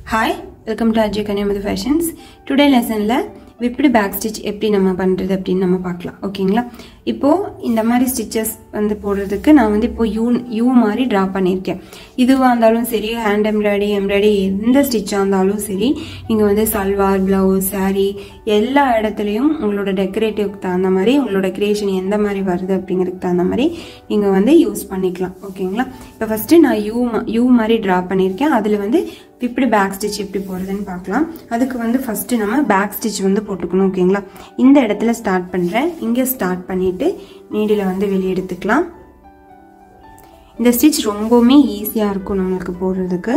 hi welcome to Ajay Kanyakumari fashions today லெசனில் whipped back stitch எப்படி நம்ம பண்ணுறது அப்படின்னு நம்ம பார்க்கலாம் ஓகேங்களா இப்போது இந்த மாதிரி ஸ்டிச்சஸ் வந்து போடுறதுக்கு நான் வந்து இப்போ யூ யூ மாதிரி ட்ரா பண்ணியிருக்கேன் இதுவாக இருந்தாலும் சரி ஹேண்ட் எம்ப்ராய்டரி எம்ப்ராய்டரி எந்த ஸ்டிச்சாக இருந்தாலும் சரி நீங்கள் வந்து சல்வார் ப்ளவுஸ் saree எல்லா இடத்துலையும் உங்களோட டெக்கரேட்டிவ்க்கு தகுந்த மாதிரி உங்களோட கிரியேஷன் எந்த மாதிரி வருது அப்படிங்கிறதுக்கு தகுந்த மாதிரி நீங்கள் வந்து யூஸ் பண்ணிக்கலாம் ஓகேங்களா இப்போ ஃபஸ்ட்டு நான் யூ யூ மாதிரி ட்ரா பண்ணியிருக்கேன் அதில் வந்து இப்படி பேக் ஸ்டிச் எப்படி போடுறதுன்னு பார்க்கலாம் அதுக்கு வந்து ஃபஸ்ட்டு நம்ம பேக் ஸ்டிச் வந்து போட்டுக்கணும் ஓகேங்களா இந்த இடத்துல ஸ்டார்ட் பண்ணுறேன் இங்கே ஸ்டார்ட் பண்ணிவிட்டு நீடில் வந்து வெளியே எடுத்துக்கலாம் இந்த ஸ்டிச் ரொம்பவுமே ஈஸியாக இருக்கும் நம்மளுக்கு போடுறதுக்கு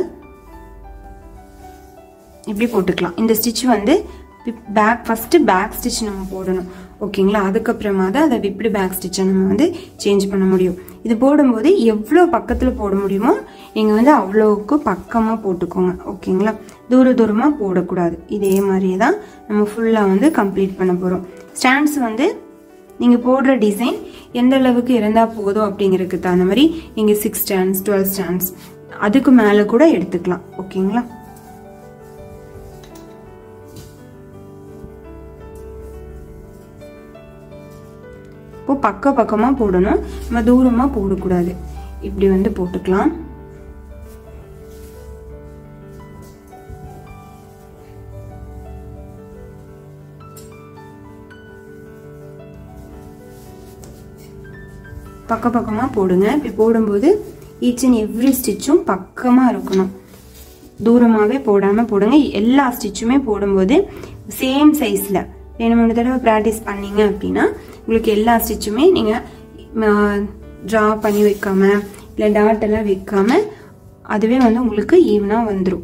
இப்படி போட்டுக்கலாம் இந்த ஸ்டிச் வந்து பேக் ஃபஸ்ட்டு பேக் ஸ்டிச் நம்ம போடணும் ஓகேங்களா அதுக்கப்புறமா தான் அதை விப்டு பேக் ஸ்டிச்சை நம்ம வந்து சேஞ்ச் பண்ண முடியும் இது போடும்போது எவ்வளோ பக்கத்தில் போட முடியுமோ நீங்கள் வந்து அவ்வளோவுக்கு பக்கமாக போட்டுக்கோங்க ஓகேங்களா தூர தூரமாக போடக்கூடாது இதே மாதிரியே தான் நம்ம ஃபுல்லாக வந்து கம்ப்ளீட் பண்ண போகிறோம் ஸ்டாண்ட்ஸ் வந்து நீங்கள் போடுற டிசைன் எந்த அளவுக்கு இருந்தால் போதும் அப்படிங்கிறதுக்கு தகுந்த மாதிரி நீங்கள் சிக்ஸ் ஸ்டாண்ட்ஸ் டுவெல் ஸ்டாண்ட்ஸ் அதுக்கு மேலே கூட எடுத்துக்கலாம் ஓகேங்களா இப்போ பக்க பக்கமாக போடணும் நம்ம தூரமாக போடக்கூடாது இப்படி வந்து போட்டுக்கலாம் பக்க பக்கமாக போடுங்க இப்படி போடும்போது ஈச் அண்ட் எவ்ரி ஸ்டிச்சும் பக்கமாக இருக்கணும் தூரமாகவே போடாமல் போடுங்க எல்லா ஸ்டிச்சுமே போடும்போது சேம் சைஸில் ரெண்டு மூணு தடவை ப்ராக்டிஸ் பண்ணீங்க அப்படின்னா உங்களுக்கு எல்லா ஸ்டிச்சுமே நீங்கள் ட்ரா பண்ணி வைக்காம இல்லை டாட் எல்லாம் வைக்காம அதுவே வந்து உங்களுக்கு ஈவனாக வந்துடும்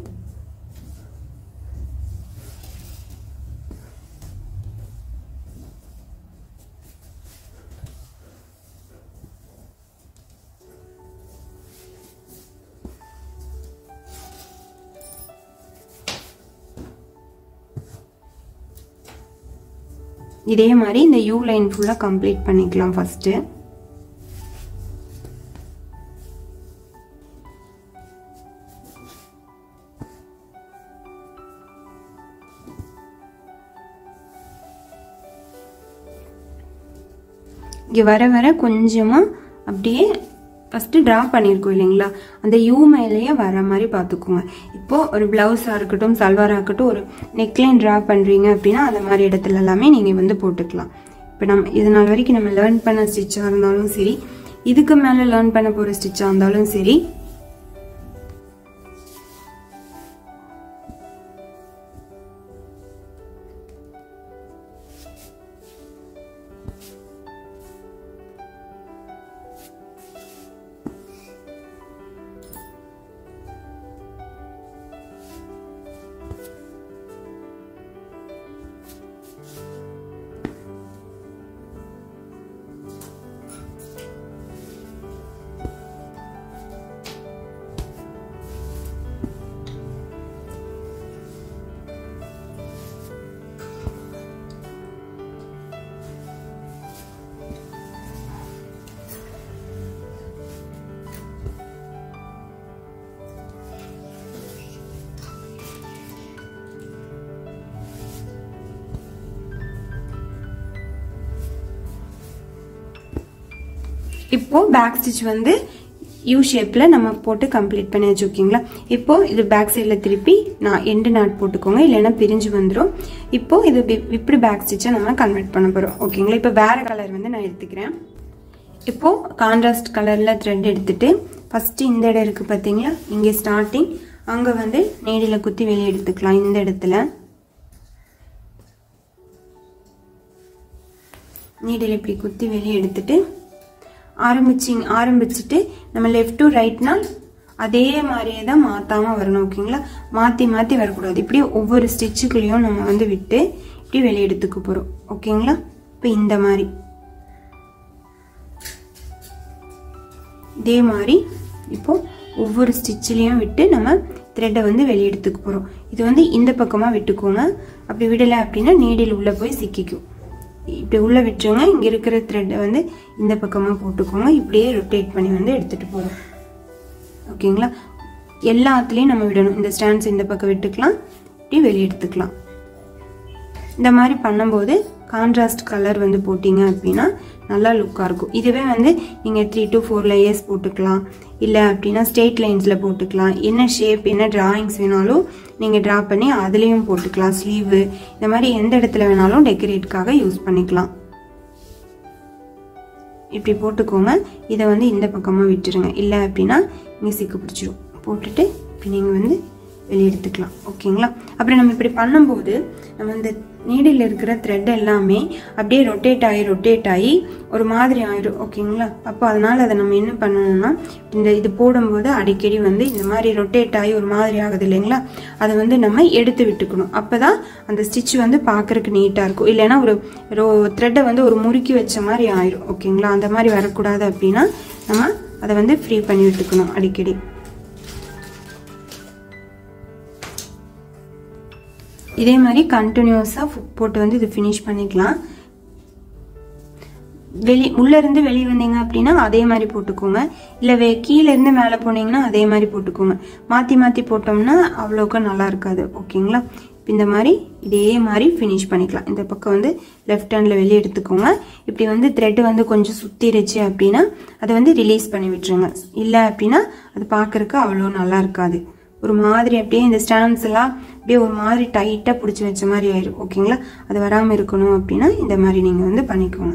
இதே மாதிரி இந்த யூ லைன் ஃபுல்லாக கம்ப்ளீட் பண்ணிக்கலாம் ஃபஸ்ட்டு இங்கே வர வர கொஞ்சமாக அப்படியே ஃபஸ்ட்டு ட்ரா பண்ணியிருக்கோம் இல்லைங்களா அந்த யூ மேலேயே வர மாதிரி பார்த்துக்கோங்க இப்போது ஒரு ப்ளவுஸாக இருக்கட்டும் சல்வாராக இருக்கட்டும் ஒரு நெக்லைன் ட்ரா பண்ணுறீங்க அப்படின்னா அந்த மாதிரி இடத்துல எல்லாமே நீங்கள் வந்து போட்டுக்கலாம் இப்போ நம்ம இது நாள் வரைக்கும் நம்ம லேர்ன் பண்ண ஸ்டிச்சாக இருந்தாலும் சரி இதுக்கு மேலே லேர்ன் பண்ண போகிற ஸ்டிச்சாக இருந்தாலும் சரி இப்போ பேக் ஸ்டிச் வந்து யூ ஷேப்பில் நம்ம போட்டு கம்ப்ளீட் பண்ணி வச்சுருக்கீங்களா இப்போ இது பேக் சைடில் திருப்பி நான் எண்டு நாட் போட்டுக்கோங்க இல்லைன்னா பிரிஞ்சு வந்துடும் இப்போ இது இப்படி பேக் ஸ்டிச்சை நம்ம கன்வெர்ட் பண்ண போகிறோம் ஓகேங்களா இப்போ வேறு கலர் வந்து நான் எடுத்துக்கிறேன் இப்போ கான்ட்ராஸ்ட் கலரில் த்ரெட் எடுத்துட்டு ஃபஸ்ட்டு இந்த இடம் இருக்குது பார்த்தீங்களா இங்கே ஸ்டார்டிங் அங்கே வந்து நேடியில் குத்தி வெளியே எடுத்துக்கலாம் இந்த இடத்துல நீடில் இப்படி குத்தி வெளியே எடுத்துட்டு ஆரம்பிச்சிங்க ஆரம்பிச்சுட்டு நம்ம லெஃப்ட் டு ரைட்னால் அதே மாதிரியே தான் மாற்றாமல் வரணும் ஓகேங்களா மாற்றி மாற்றி வரக்கூடாது இப்படி ஒவ்வொரு ஸ்டிச்சுக்குள்ளேயும் நம்ம வந்து விட்டு இப்படி வெளியே எடுத்துக்க போகிறோம் ஓகேங்களா இப்போ இந்த மாதிரி இதே மாதிரி இப்போ ஒவ்வொரு ஸ்டிச்சிலையும் விட்டு நம்ம த்ரெட்டை வந்து வெளியே எடுத்துக்க போகிறோம் இது வந்து இந்த பக்கமாக விட்டுக்கோங்க அப்படி விடலை அப்படின்னா நீடில் உள்ளே போய் சிக்கிக்கும் இப்படி உள்ளே விட்டுருங்க இங்கே இருக்கிற த்ரெட்டை வந்து இந்த பக்கமாக போட்டுக்கோங்க இப்படியே ரொட்டேட் பண்ணி வந்து எடுத்துகிட்டு போகிறோம் ஓகேங்களா எல்லாத்துலேயும் நம்ம விடணும் இந்த ஸ்டாண்ட்ஸ் இந்த பக்கம் விட்டுக்கலாம் இப்படி வெளியே எடுத்துக்கலாம் இந்த மாதிரி பண்ணும்போது கான்ட்ராஸ்ட் கலர் வந்து போட்டிங்க அப்படின்னா நல்லா லுக்காக இருக்கும் இதுவே வந்து நீங்கள் த்ரீ டு ஃபோர் லேயர்ஸ் போட்டுக்கலாம் இல்லை அப்படின்னா ஸ்ட்ரெயிட் லைன்ஸில் போட்டுக்கலாம் என்ன ஷேப் என்ன டிராயிங்ஸ் வேணாலும் நீங்கள் ட்ரா பண்ணி அதுலேயும் போட்டுக்கலாம் ஸ்லீவு இந்த மாதிரி எந்த இடத்துல வேணாலும் டெக்கரேட்காக யூஸ் பண்ணிக்கலாம் இப்படி போட்டுக்கோங்க இதை வந்து இந்த பக்கமாக விட்டுருங்க இல்லை அப்படின்னா இங்கே சிக்கு பிடிச்சிரும் போட்டுட்டு இப்போ நீங்கள் வந்து வெளியே எடுத்துக்கலாம் ஓகேங்களா அப்புறம் நம்ம இப்படி பண்ணும்போது நம்ம இந்த நீடில் இருக்கிற த்ரெட் எல்லாமே அப்படியே ரொட்டேட் ஆகி ரொட்டேட் ஆகி ஒரு மாதிரி ஆயிடும் ஓகேங்களா அப்போ அதனால் அதை நம்ம என்ன பண்ணணும்னா இந்த இது போடும்போது அடிக்கடி வந்து இந்த மாதிரி ரொட்டேட் ஆகி ஒரு மாதிரி ஆகுது இல்லைங்களா அதை வந்து நம்ம எடுத்து விட்டுக்கணும் அப்போ தான் அந்த ஸ்டிச் வந்து பார்க்குறக்கு நீட்டாக இருக்கும் இல்லைன்னா ஒரு ரோ த்ரெட்டை வந்து ஒரு முறுக்கி வச்ச மாதிரி ஆயிடும் ஓகேங்களா அந்த மாதிரி வரக்கூடாது அப்படின்னா நம்ம அதை வந்து ஃப்ரீ பண்ணி விட்டுக்கணும் அடிக்கடி இதே மாதிரி கண்டினியூஸாக போட்டு வந்து இது ஃபினிஷ் பண்ணிக்கலாம் வெளி உள்ளேருந்து வெளியே வந்தீங்க அப்படின்னா அதே மாதிரி போட்டுக்கோங்க இல்லை வே கீழேருந்து மேலே போனீங்கன்னா அதே மாதிரி போட்டுக்கோங்க மாற்றி மாற்றி போட்டோம்னா அவ்வளோக்கா நல்லா இருக்காது ஓகேங்களா இந்த மாதிரி இதே மாதிரி ஃபினிஷ் பண்ணிக்கலாம் இந்த பக்கம் வந்து லெஃப்ட் ஹேண்டில் வெளியே எடுத்துக்கோங்க இப்படி வந்து த்ரெட் வந்து கொஞ்சம் சுற்றிருச்சு அப்படின்னா அதை வந்து ரிலீஸ் பண்ணி விட்டுருங்க இல்லை அப்படின்னா அது பார்க்குறக்கு அவ்வளோ நல்லா இருக்காது ஒரு மாதிரி அப்படியே இந்த ஸ்டாண்ட்ஸ் எல்லாம் அப்படியே ஒரு மாதிரி டைட்டாக பிடிச்சி வச்ச மாதிரி ஆயிடும் ஓகேங்களா அது வராமல் இருக்கணும் அப்படின்னா இந்த மாதிரி நீங்கள் வந்து பண்ணிக்கோங்க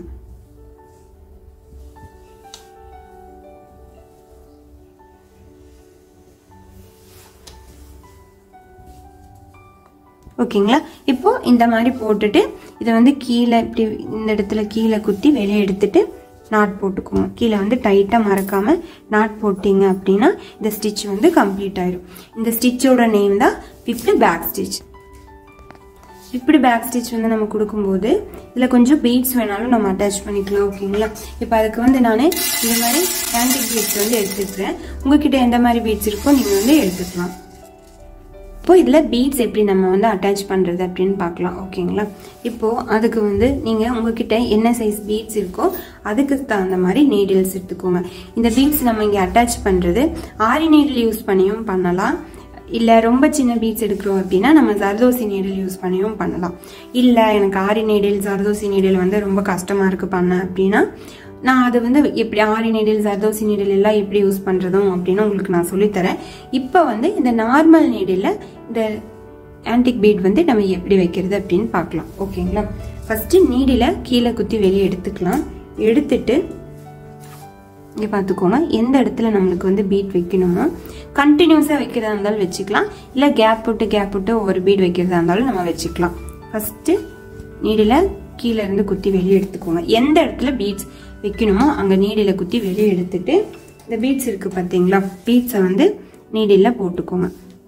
ஓகேங்களா இப்போ இந்த மாதிரி போட்டுட்டு இதை வந்து கீழே இப்படி இந்த இடத்துல கீழே குத்தி வெளியே எடுத்துட்டு நாட் போட்டுக்கோங்க கீழே வந்து டைட்டாக மறக்காமல் நாட் போட்டிங்க அப்படின்னா இந்த ஸ்டிச் வந்து கம்ப்ளீட் ஆயிடும் இந்த ஸ்டிச்சோட நேம் தான் ஃபிஃப்த்து பேக் ஸ்டிச் இப்படி பேக் ஸ்டிச் வந்து நம்ம கொடுக்கும்போது இதில் கொஞ்சம் பீட்ஸ் வேணாலும் நம்ம அட்டாச் பண்ணிக்கலாம் ஓகேங்களா இப்போ அதுக்கு வந்து நான் இந்த மாதிரி ஆன்டிக் பீட்ஸ் வந்து எடுத்துக்கிறேன் உங்ககிட்ட எந்த மாதிரி பீட்ஸ் இருக்கோ நீங்கள் வந்து எடுத்துக்கலாம் இப்போ இதில் பீட்ஸ் எப்படி நம்ம வந்து அட்டாச் பண்ணுறது அப்படின்னு பார்க்கலாம் ஓகேங்களா இப்போது அதுக்கு வந்து நீங்கள் உங்ககிட்ட என்ன சைஸ் பீட்ஸ் இருக்கோ அதுக்கு தகுந்த மாதிரி நீடில்ஸ் எடுத்துக்கோங்க இந்த பீட்ஸ் நம்ம இங்கே அட்டாச் பண்ணுறது ஆரி நீடில் யூஸ் பண்ணியும் பண்ணலாம் இல்லை ரொம்ப சின்ன பீட்ஸ் எடுக்கிறோம் அப்படின்னா நம்ம ஜர்தோசி நீடில் யூஸ் பண்ணியும் பண்ணலாம் இல்லை எனக்கு ஆரி நீடில் ஜர்தோசி நீடில் வந்து ரொம்ப கஷ்டமாக இருக்குது பண்ண அப்படின்னா நான் அது வந்து எப்படி ஆரி நீடில் ஜர்தோசி நீடில் எல்லாம் எப்படி யூஸ் பண்ணுறதும் அப்படின்னு உங்களுக்கு நான் சொல்லித்தரேன் இப்போ வந்து இந்த நார்மல் நீடில் இந்த ஆன்டிக் பீட் வந்து நம்ம எப்படி வைக்கிறது அப்படின்னு பார்க்கலாம் ஓகேங்களா ஃபஸ்ட்டு நீடில் கீழே குத்தி வெளியே எடுத்துக்கலாம் எடுத்துட்டு இங்கே பார்த்துக்கோங்க எந்த இடத்துல நம்மளுக்கு வந்து பீட் வைக்கணுமோ கண்டினியூஸாக வைக்கிறதா இருந்தாலும் வச்சுக்கலாம் இல்லை கேப் விட்டு கேப் விட்டு ஒவ்வொரு பீட் வைக்கிறதா இருந்தாலும் நம்ம வச்சுக்கலாம் ஃபஸ்ட்டு நீடில் கீழே இருந்து குத்தி வெளியே எடுத்துக்கோங்க எந்த இடத்துல பீட்ஸ் வைக்கணுமோ அங்கே நீடில் குத்தி வெளியே எடுத்துட்டு இந்த பீட்ஸ் இருக்குது பார்த்தீங்களா பீட்ஸை வந்து நீடில் போட்டுக்கோங்க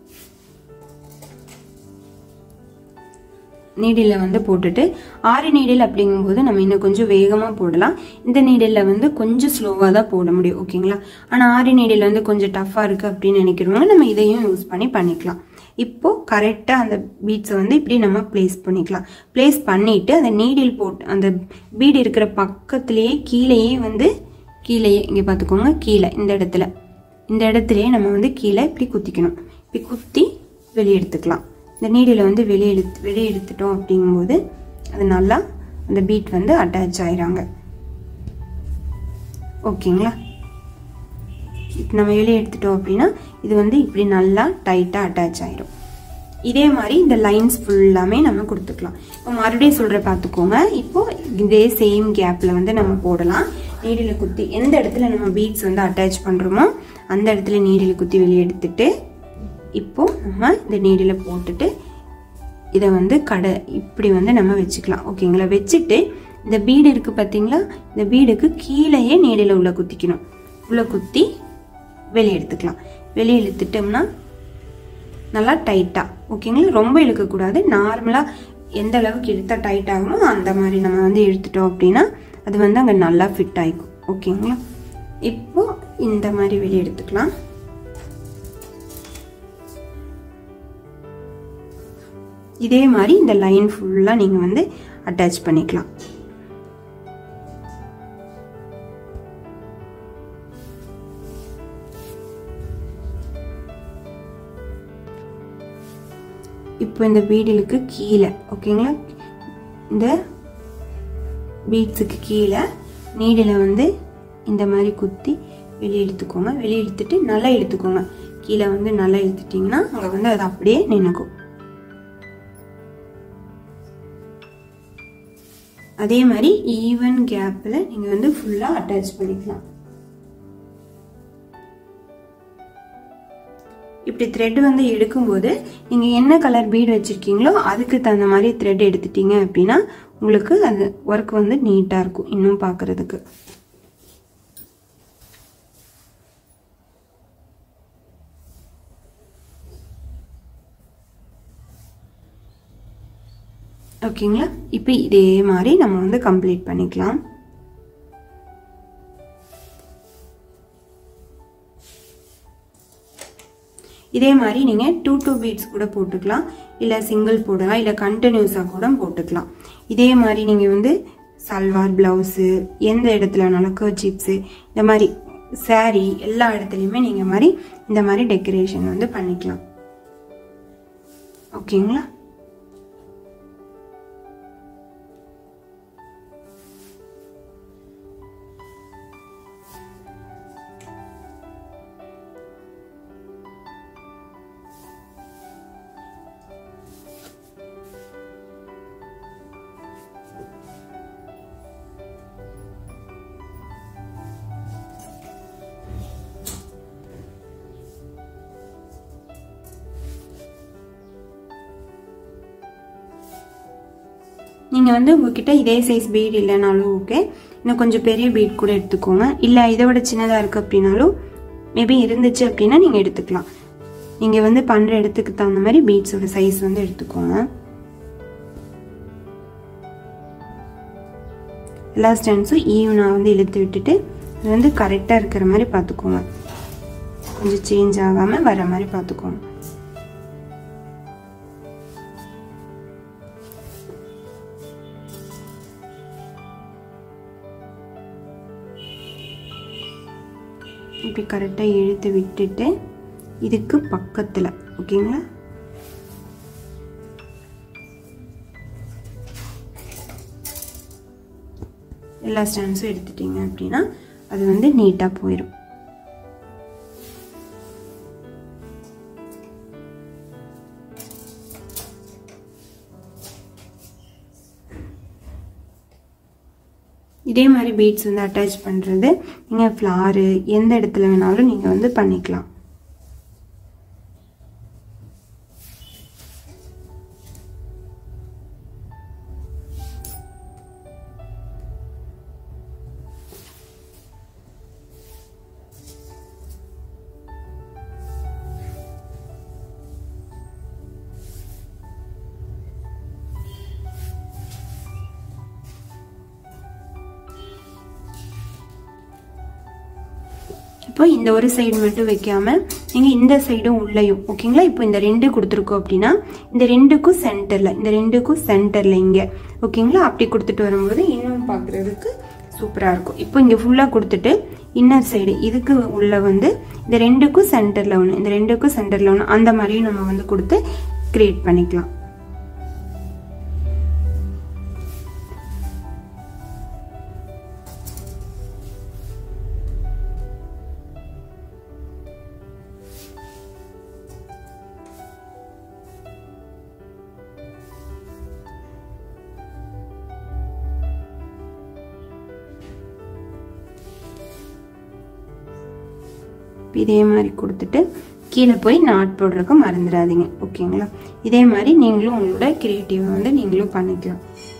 நீடில் வந்து போட்டுட்டு ஆறு நீடில் அப்படிங்கும்போது நம்ம இன்னும் கொஞ்சம் வேகமாக போடலாம் இந்த நீடில் வந்து கொஞ்சம் ஸ்லோவாக தான் போட முடியும் ஓகேங்களா ஆனால் ஆறு நீடில் வந்து கொஞ்சம் டஃப்பாக இருக்குது அப்படின்னு நினைக்கிறவங்க நம்ம இதையும் யூஸ் பண்ணி பண்ணிக்கலாம் இப்போ கரெக்டாக அந்த பீட்ஸை வந்து இப்படி நம்ம ப்ளேஸ் பண்ணிக்கலாம் ப்ளேஸ் பண்ணிவிட்டு அந்த நீடில் போட்டு அந்த பீடு இருக்கிற பக்கத்துலேயே கீழேயே வந்து கீழேயே இங்கே பார்த்துக்கோங்க கீழே இந்த இடத்துல இந்த இடத்துலையே நம்ம வந்து கீழே இப்படி குத்திக்கணும் இப்படி குத்தி வெளியே எடுத்துக்கலாம் இந்த நீடில் வந்து வெளியே எடுத்து வெளியே எடுத்துட்டோம் அப்படிங்கும்போது அது நல்லா அந்த பீட் வந்து அட்டாச் ஆயிராங்க ஓகேங்களா இப்போ நம்ம வெளியே எடுத்துட்டோம் அப்படின்னா இது வந்து இப்படி நல்லா டைட்டாக அட்டாச் ஆயிடும் இதே மாதிரி இந்த லைன்ஸ் ஃபுல்லாமே நம்ம கொடுத்துக்கலாம் இப்போ மறுபடியும் சொல்கிற பார்த்துக்கோங்க இப்போ இதே சேம் கேப்பில் வந்து நம்ம போடலாம் நீடில் குத்தி எந்த இடத்துல நம்ம பீட்ஸ் வந்து அட்டாச் பண்ணுறோமோ அந்த இடத்துல நீடில் குத்தி வெளியே எடுத்துட்டு இப்போ நம்ம இந்த நீடில் போட்டுட்டு இதை வந்து கடை இப்படி வந்து நம்ம வச்சுக்கலாம் ஓகேங்களா வச்சுட்டு இந்த பீடு இருக்குது பார்த்தீங்களா இந்த பீடுக்கு கீழேயே நீடில் உள்ள குத்திக்கணும் உள்ள குத்தி வெளியே எடுத்துக்கலாம் வெளியே இழுத்துட்டோம்னா நல்லா டைட்டாக ஓகேங்களா ரொம்ப இழுக்கக்கூடாது நார்மலாக எந்த அளவுக்கு இழுத்தா டைட் ஆகுமோ அந்த மாதிரி நம்ம வந்து இழுத்துட்டோம் அப்படின்னா அது வந்து அங்கே நல்லா ஃபிட் ஆகிக்கும் ஓகேங்களா இப்போ இந்த மாதிரி வெளியே எடுத்துக்கலாம் இதே மாதிரி இந்த லைன் ஃபுல்லாக நீங்கள் வந்து அட்டாச் பண்ணிக்கலாம் இப்போ இந்த பீடிலுக்கு கீழே ஓகேங்களா இந்த பீட்ஸுக்கு கீழே நீடில் வந்து இந்த மாதிரி குத்தி வெளியே இழுத்துக்கோங்க வெளியே இழுத்துட்டு நல்லா இழுத்துக்கோங்க கீழே வந்து நல்லா இழுத்துட்டிங்கன்னா அங்கே வந்து அது அப்படியே நின்றுக்கும் அதே மாதிரி ஈவன் கேப்பில் நீங்கள் வந்து ஃபுல்லாக அட்டாச் பண்ணிக்கலாம் இப்படி த்ரெட் வந்து எடுக்கும்போது நீங்கள் என்ன கலர் பீடு வச்சுருக்கீங்களோ அதுக்கு தகுந்த மாதிரி த்ரெட் எடுத்துட்டீங்க அப்படின்னா உங்களுக்கு அது ஒர்க் வந்து நீட்டாக இருக்கும் இன்னும் பார்க்குறதுக்கு ஓகேங்களா இப்போ இதே மாதிரி நம்ம வந்து கம்ப்ளீட் பண்ணிக்கலாம் இதே மாதிரி நீங்கள் டூ டூ பீட்ஸ் கூட போட்டுக்கலாம் இல்லை சிங்கிள் போடலாம் இல்லை கண்டினியூஸாக கூட போட்டுக்கலாம் இதே மாதிரி நீங்கள் வந்து சல்வார் ப்ளவுஸு எந்த இடத்துல வேணாலும் கர்ச்சிப்ஸு இந்த மாதிரி சாரீ எல்லா இடத்துலையுமே நீங்கள் மாதிரி இந்த மாதிரி டெக்கரேஷன் வந்து பண்ணிக்கலாம் ஓகேங்களா நீங்கள் வந்து உங்ககிட்ட இதே சைஸ் பீட் இல்லைனாலும் ஓகே இன்னும் கொஞ்சம் பெரிய பீட் கூட எடுத்துக்கோங்க இல்லை இதை விட சின்னதாக இருக்குது அப்படின்னாலும் மேபி இருந்துச்சு அப்படின்னா நீங்கள் எடுத்துக்கலாம் நீங்கள் வந்து பண்ணுற இடத்துக்கு தகுந்த மாதிரி பீட்ஸோட சைஸ் வந்து எடுத்துக்கோங்க எல்லா ஸ்டாண்ட்ஸும் ஈவனாக வந்து இழுத்து விட்டுட்டு அது வந்து கரெக்டாக இருக்கிற மாதிரி பார்த்துக்கோங்க கொஞ்சம் சேஞ்ச் ஆகாமல் வர மாதிரி பார்த்துக்கோங்க இப்படி கரெக்டாக இழுத்து விட்டுட்டு இதுக்கு பக்கத்தில் ஓகேங்களா எல்லா ஸ்டாண்ட்ஸும் எடுத்துட்டீங்க அப்படின்னா அது வந்து நீட்டாக போயிடும் இதே மாதிரி பீட்ஸ் வந்து அட்டாச் பண்ணுறது நீங்கள் ஃப்ளாரு எந்த இடத்துல வேணாலும் நீங்கள் வந்து பண்ணிக்கலாம் இப்போ இந்த ஒரு சைடு மட்டும் வைக்காம நீங்கள் இந்த சைடும் உள்ளேயும் ஓகேங்களா இப்போ இந்த ரெண்டு கொடுத்துருக்கோம் அப்படின்னா இந்த ரெண்டுக்கும் சென்டரில் இந்த ரெண்டுக்கும் சென்டரில் இங்கே ஓகேங்களா அப்படி கொடுத்துட்டு வரும்போது இன்னும் பார்க்குறதுக்கு சூப்பராக இருக்கும் இப்போ இங்கே ஃபுல்லாக கொடுத்துட்டு இன்னர் சைடு இதுக்கு உள்ள வந்து இந்த ரெண்டுக்கும் சென்டரில் ஒன்று இந்த ரெண்டுக்கும் சென்டரில் ஒன்று அந்த மாதிரியும் நம்ம வந்து கொடுத்து கிரியேட் பண்ணிக்கலாம் இதே மாதிரி கொடுத்துட்டு கீழே போய் நாட் போடுறதுக்கு மறந்துடாதீங்க ஓகேங்களா இதே மாதிரி நீங்களும் உங்களோட கிரியேட்டிவை வந்து நீங்களும் பண்ணிக்கலாம்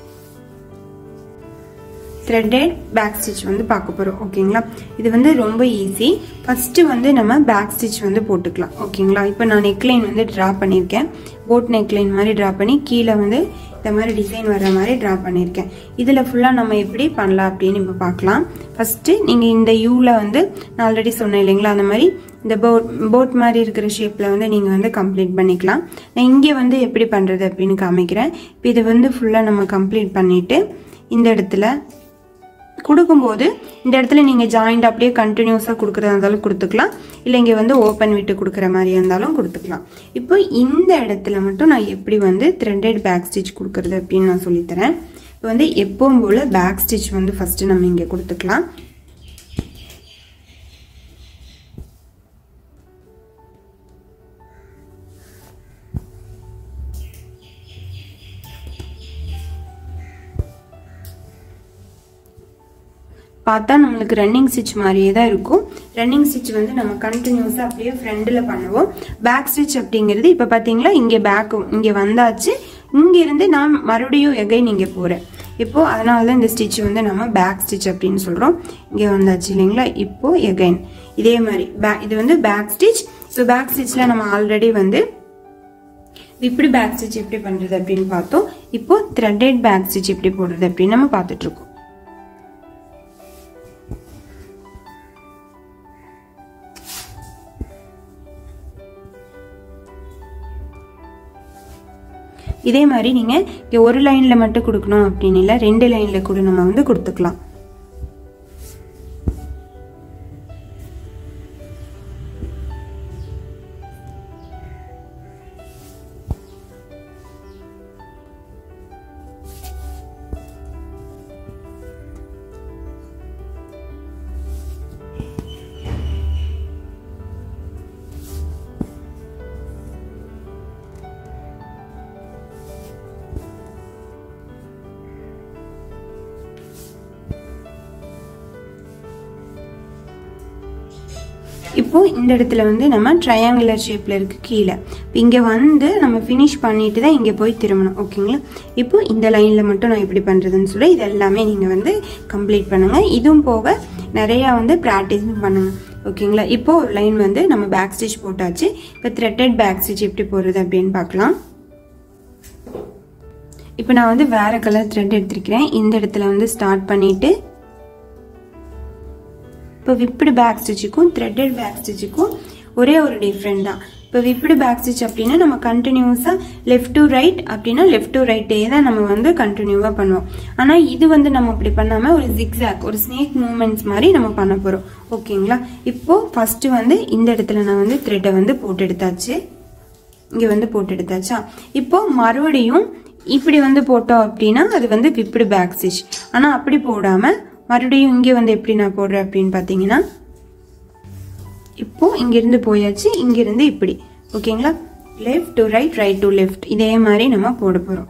த்ரெட்டட் பேக் ஸ்டிச் வந்து பார்க்க போகிறோம் ஓகேங்களா இது வந்து ரொம்ப ஈஸி ஃபஸ்ட்டு வந்து நம்ம பேக் ஸ்டிச் வந்து போட்டுக்கலாம் ஓகேங்களா இப்போ நான் நெக்லைன் வந்து ட்ரா பண்ணியிருக்கேன் போட் நெக்லைன் மாதிரி ட்ரா பண்ணி கீழே வந்து இந்த மாதிரி டிசைன் வர்ற மாதிரி ட்ரா பண்ணியிருக்கேன் இதில் ஃபுல்லாக நம்ம எப்படி பண்ணலாம் அப்படின்னு இப்போ பார்க்கலாம் ஃபஸ்ட்டு நீங்கள் இந்த யூவில் வந்து நான் ஆல்ரெடி சொன்னேன் இல்லைங்களா அந்த மாதிரி இந்த போட் போட் மாதிரி இருக்கிற ஷேப்பில் வந்து நீங்கள் வந்து கம்ப்ளீட் பண்ணிக்கலாம் நான் இங்கே வந்து எப்படி பண்ணுறது அப்படின்னு காமிக்கிறேன் இப்போ இது வந்து ஃபுல்லாக நம்ம கம்ப்ளீட் பண்ணிவிட்டு இந்த இடத்துல கொடுக்கும்போது இந்த இடத்துல நீங்கள் ஜாயிண்ட் அப்படியே கண்டினியூஸாக கொடுக்குறதா இருந்தாலும் கொடுத்துக்கலாம் இல்லை இங்கே வந்து ஓப்பன் விட்டு கொடுக்குற மாதிரி இருந்தாலும் கொடுத்துக்கலாம் இப்போ இந்த இடத்துல மட்டும் நான் எப்படி வந்து த்ரெண்டட் பேக் ஸ்டிச் கொடுக்குறது அப்படின்னு நான் சொல்லித்தரேன் இப்போ வந்து எப்பவும் போல் பேக் ஸ்டிச் வந்து ஃபஸ்ட்டு நம்ம இங்கே கொடுத்துக்கலாம் பார்த்தா நம்மளுக்கு ரன்னிங் ஸ்டிச் மாதிரியே தான் இருக்கும் ரன்னிங் ஸ்டிச் வந்து நம்ம கண்டினியூஸாக அப்படியே ஃப்ரண்டில் பண்ணுவோம் பேக் ஸ்டிச் அப்படிங்கிறது இப்போ பார்த்தீங்களா இங்கே பேக் இங்கே வந்தாச்சு இங்கேருந்து நான் மறுபடியும் எகைன் இங்கே போகிறேன் இப்போது அதனால தான் இந்த ஸ்டிச் வந்து நம்ம பேக் ஸ்டிச் அப்படின்னு சொல்கிறோம் இங்கே வந்தாச்சு இல்லைங்களா இப்போது எகைன் இதே மாதிரி பேக் இது வந்து பேக் ஸ்டிச் இப்போ பேக் ஸ்டிச்சில் நம்ம ஆல்ரெடி வந்து இப்படி பேக் ஸ்டிச் எப்படி பண்ணுறது அப்படின்னு பார்த்தோம் இப்போ த்ரெட்டட் பேக் ஸ்டிச் எப்படி போடுறது அப்படின்னு நம்ம பார்த்துட்டு இருக்கோம் இதே மாதிரி நீங்கள் இங்கே ஒரு லைனில் மட்டும் கொடுக்கணும் அப்படின்னு இல்லை ரெண்டு லைனில் கூட நம்ம வந்து கொடுத்துக்கலாம் இப்போ இந்த இடத்துல வந்து நம்ம ட்ரையாங்குலர் ஷேப்பில் இருக்கு கீழே இப்போ இங்கே வந்து நம்ம ஃபினிஷ் பண்ணிட்டு தான் இங்கே போய் திரும்பணும் ஓகேங்களா இப்போ இந்த லைனில் மட்டும் நான் எப்படி பண்ணுறதுன்னு சொல்லி இது எல்லாமே நீங்கள் வந்து கம்ப்ளீட் பண்ணுங்கள் இதுவும் போக நிறையா வந்து ப்ராக்டிஸும் பண்ணுங்கள் ஓகேங்களா இப்போ ஒரு லைன் வந்து நம்ம பேக் ஸ்டிச் போட்டாச்சு இப்போ த்ரெட்டட் பேக் ஸ்டிச் எப்படி போடுறது அப்படின்னு பார்க்கலாம் இப்போ நான் வந்து வேறு கலர் த்ரெட் எடுத்திருக்கிறேன் இந்த இடத்துல வந்து ஸ்டார்ட் பண்ணிவிட்டு இப்போ விப்டு பேக் ஸ்டிச்சுக்கும் த்ரெட்டட் பேக் ஸ்டிச்சுக்கும் ஒரே ஒரு டிஃப்ரெண்ட் தான் இப்போ விப்டு பேக் ஸ்டிச் அப்படின்னா நம்ம கண்டினியூஸாக லெஃப்ட் டு ரைட் அப்படின்னா லெஃப்ட் டு ரைட்டே தான் நம்ம வந்து கண்டினியூவாக பண்ணுவோம் ஆனால் இது வந்து நம்ம அப்படி பண்ணாமல் ஒரு ஜிக்ஸாக் ஒரு ஸ்னேக் மூமெண்ட்ஸ் மாதிரி நம்ம பண்ண போகிறோம் ஓகேங்களா இப்போ ஃபஸ்ட்டு வந்து இந்த இடத்துல நான் வந்து த்ரெட்டை வந்து போட்டு எடுத்தாச்சு இங்கே வந்து போட்டு எடுத்தாச்சா இப்போ மறுபடியும் இப்படி வந்து போட்டோம் அப்படின்னா அது வந்து விப்டு பேக் ஸ்டிச் ஆனால் அப்படி போடாமல் மறுபடியும் இங்கே வந்து எப்படி நான் போடுறேன் அப்படின்னு பார்த்தீங்கன்னா இப்போ இங்கிருந்து போயாச்சு இங்கிருந்து இப்படி ஓகேங்களா left to right right to left இதே மாதிரி நம்ம போட போகிறோம்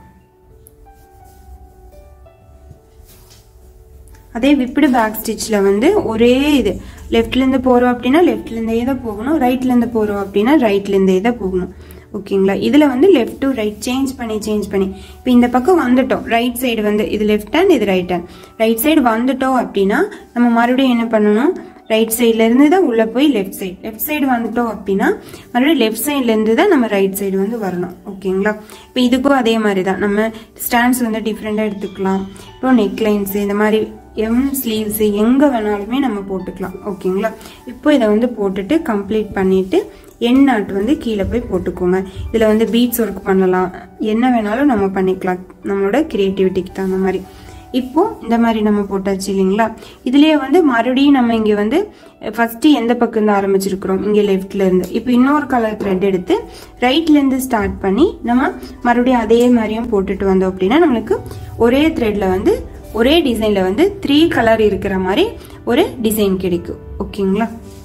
அதே விப்டு பேக் ஸ்டிச்சில் வந்து ஒரே இது லெஃப்ட்லேருந்து போகிறோம் அப்படின்னா லெஃப்ட்லேருந்தே தான் போகணும் ரைட்லேருந்து போகிறோம் அப்படின்னா ரைட்லேருந்தே தான் போகணும் ஓகேங்களா இதில் வந்து லெஃப்ட் டு ரைட் சேஞ்ச் பண்ணி சேஞ்ச் பண்ணி இப்போ இந்த பக்கம் வந்துட்டோம் ரைட் சைடு வந்து இது லெஃப்ட் ஹேண்ட் இது ரைட் ஹேண்ட் ரைட் சைடு வந்துட்டோம் அப்படின்னா நம்ம மறுபடியும் என்ன பண்ணணும் ரைட் சைட்ல இருந்து தான் உள்ள போய் லெஃப்ட் சைடு லெஃப்ட் சைடு வந்துட்டோம் அப்படின்னா மறுபடியும் லெஃப்ட் சைட்ல இருந்து தான் நம்ம ரைட் சைடு வந்து வரணும் ஓகேங்களா இப்போ இதுக்கும் அதே மாதிரி தான் நம்ம ஸ்டாண்ட்ஸ் வந்து டிஃப்ரெண்டாக எடுத்துக்கலாம் இப்போ நெக்லைன்ஸ் இந்த மாதிரி எம் ஸ்லீவ்ஸ் எங்கே வேணாலுமே நம்ம போட்டுக்கலாம் ஓகேங்களா இப்போ இதை வந்து போட்டுட்டு கம்ப்ளீட் பண்ணிட்டு என் நாட் வந்து கீழே போய் போட்டுக்கோங்க இதில் வந்து பீட்ஸ் ஒர்க் பண்ணலாம் என்ன வேணாலும் நம்ம பண்ணிக்கலாம் நம்மளோட கிரியேட்டிவிட்டிக்கு தகுந்த மாதிரி இப்போ இந்த மாதிரி நம்ம போட்டாச்சு இல்லைங்களா இதுலயே வந்து மறுபடியும் நம்ம இங்க வந்து ஃபர்ஸ்ட் எந்த பக்கம் இருந்து ஆரம்பிச்சிருக்கிறோம் இங்க லெஃப்ட்ல இருந்து இப்போ இன்னொரு கலர் த்ரெட் எடுத்து ரைட்ல இருந்து ஸ்டார்ட் பண்ணி நம்ம மறுபடியும் அதே மாதிரியும் போட்டுட்டு வந்தோம் அப்படின்னா நம்மளுக்கு ஒரே த்ரெட்ல வந்து ஒரே டிசைன்ல வந்து த்ரீ கலர் இருக்கிற மாதிரி ஒரு டிசைன் கிடைக்கும் ஓகேங்களா